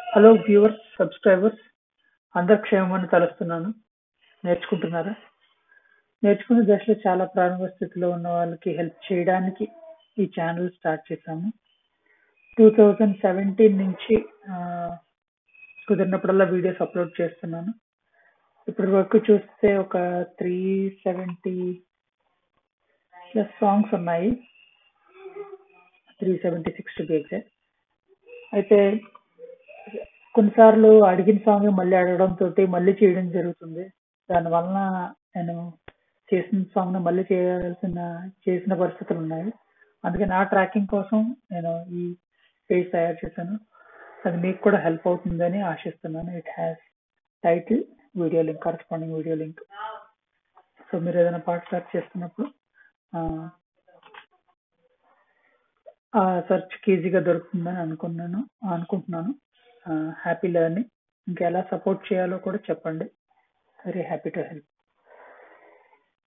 hello viewers subscribers అందరు క్షేమమని తలుస్తున్నాను నేర్చుకుంటున్నారా నేర్చుకునే దశలో చాలా ప్రారంభ స్థితిలో ఉన్న వాళ్ళకి హెల్ప్ చేయడానికి ఈ ఛానల్ స్టార్ట్ చేశాము టూ థౌజండ్ సెవెంటీన్ నుంచి ఆ, కుదిరినప్పుడల్లా వీడియోస్ అప్లోడ్ చేస్తున్నాను ఇప్పటి వరకు చూస్తే ఒక త్రీ సెవెంటీ ప్లస్ సాంగ్స్ ఉన్నాయి three seventy six to be exact అయితే కొన్నిసార్లు అడిగిన సాంగ్ మళ్ళీ అడగడం తోటి మళ్ళీ చేయడం జరుగుతుంది దానివలన నేను చేసిన సాంగ్ ని మళ్ళీ చేయాల్సిన చేసిన పరిస్థితులు ఉన్నాయి అందుకే నా ట్రాకింగ్ కోసం నేను ఈ పేజ్ తయారు చేశాను అది మీకు కూడా హెల్ప్ అవుతుందని ఆశిస్తున్నాను it has title video link corresponding video link so మీరు ఏదైనా పాట సెర్చ్ చేస్తున్నప్పుడు ఆ సెర్చ్ ఈజీగా దొరుకుతుందని అనుకున్నాను అనుకుంటున్నాను హ్యాపీ లెర్నింగ్ ఇంకా ఎలా సపోర్ట్ చేయాలో కూడా చెప్పండి వెరీ హ్యాపీ టు హెల్ప్